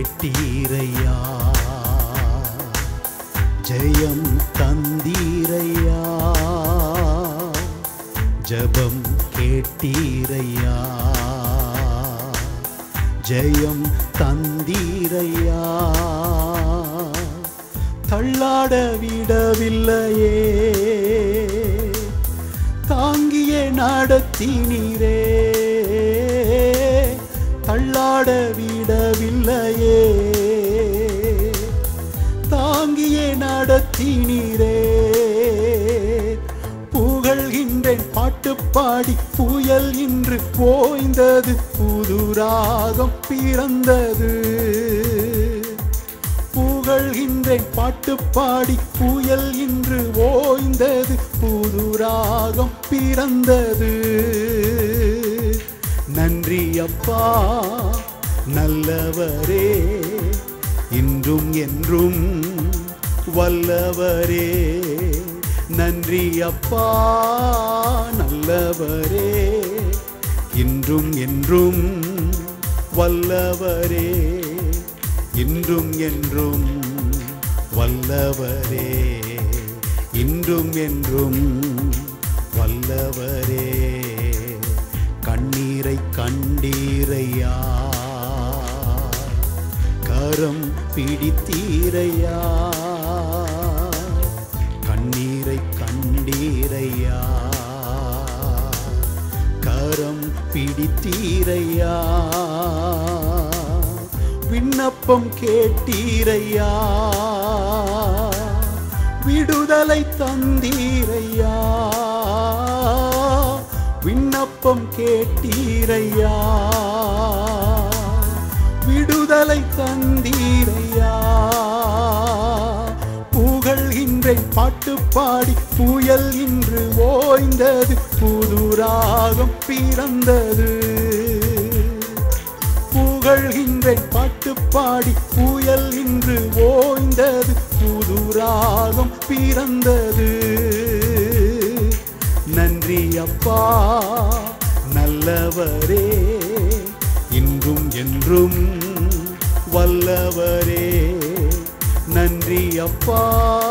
கேட்டீரையா ஜெயம் தந்தீரையா ஜெபம் கேட்டீரையா ஜெயம் தந்தீரையா தள்ளாட விடவில்லையே தாங்கிய நடத்தினீரே தள்ளாட விடவில்லையே தாங்கிய நடத்தினீரே புகழ்கின்றேன் பாட்டு பாடி புயல் இன்று ஓய்ந்தது புதுராகம் பிறந்தது புகழ்கின்றேன் பாட்டு பாடி புயல் இன்று ஓய்ந்தது புதுராகம் பிறந்தது நன்றி அப்பா நல்லவரே இன்றும் என்றும் வல்லவரே நன்றி அப்பா நல்லவரே இன்றும் என்றும் வல்லவரே இன்றும் என்றும் வல்லவரே இன்றும் என்றும் வல்லவரே கண்ணீரை கண்டீரையா கரம் பிடித்தீரையா கண்ணீரை கண்டீரையா கரம் பிடித்தீரையா விண்ணப்பம் கேட்டீரையா விடுதலை தந்தீரையா விண்ணப்பம் கேட்டீரையா விடுதலை தந்தீரையா புகழ்கின்றேன் பாட்டு பாடி புயல் இன்று ஓய்ந்தது புதுராகம் பிறந்தது புகழ்கின்றேன் பாட்டு பாடி புயல் இன்று ஓய்ந்தது புதுராகம் பிறந்தது நன்றி அப்பா நல்லவரே இன்றும் என்றும் வல்லவரே நன்றி அப்பா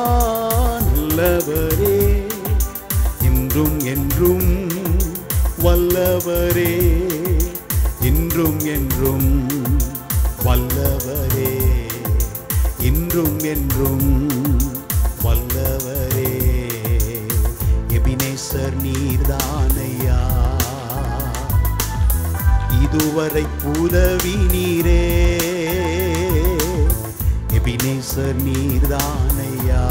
நல்லவரே இன்றும் என்றும் வல்லவரே இன்றும் என்றும் வல்லவரே இன்றும் என்றும் வல்லவரே எபினேசர் நீர்தானையா இதுவரை உதவி நீரே எபினேசர் நீர்தானையா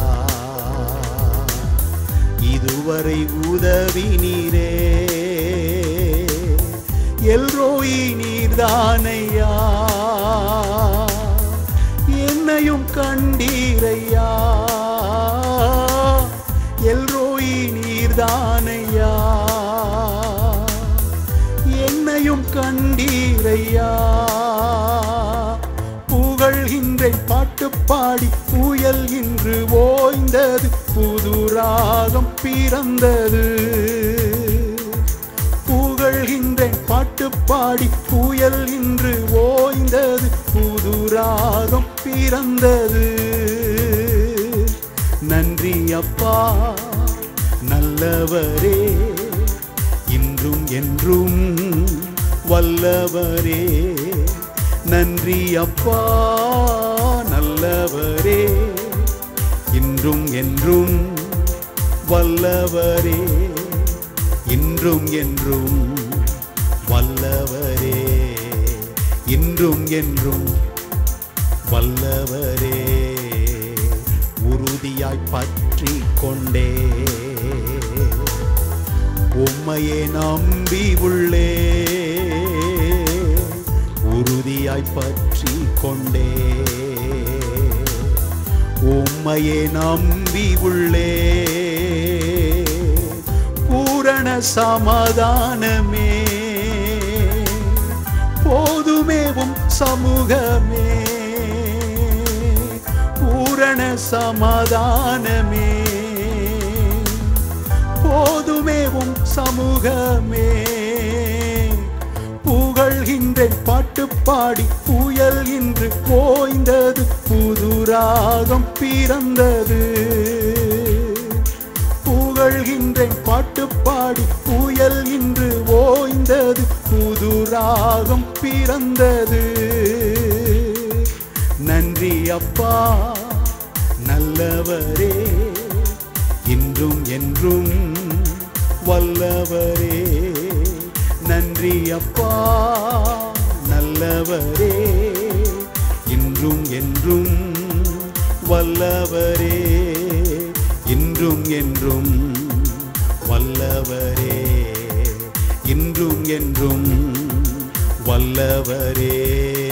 இதுவரை உதவி நீரே எல்ரோயி நீர்தானையா என்னையும் கண்டீரையா எல்ரோயி நீர்தானையா என்னையும் கண்டீரையா புகழ்கின்றேன் பாட்டு பாடி புயல் இன்று ஓய்ந்தது புதுராகம் பிறந்தது புகழ்கின்றேன் பாட்டு பாடி புயல் இன்று ஓய்ந்தது புதுராகம் பிறந்தது நன்றி அப்பா நல்லவரே இன்றும் என்றும் வல்லவரே நன்றி அப்பா நல்லவரே இன்றும் என்றும் வல்லவரே இன்றும் என்றும் வல்லவரே இன்றும் என்றும் வல்லவரே உறுதியாய் பற்றி கொண்டே உம்மையே நம்பி உள்ளே உறுதியாய் பற்றி கொண்டே உம்மையே நம்பி உள்ளே பூரண சமாதானமே போதுமேவும் சமூகமே பூரண சமாதானமே போதுமேவும் சமூகமே புகழ் புகழ்கின்றேன் பாட்டு பாடி புயல் இன்று ஓய்ந்தது புது ராகம் பிறந்தது புகழ்கின்றேன் பாட்டு பாடி புயல் இன்று ஓய்ந்தது புது ராகம் பிறந்தது நன்றி அப்பா நல்லவரே இன்றும் என்றும் வல்லவரே நன்றி அப்பா நல்லவரே இன்றும் என்றும் வல்லவரே இன்றும் என்றும் வல்லவரே இன்றும் என்றும் வல்லவரே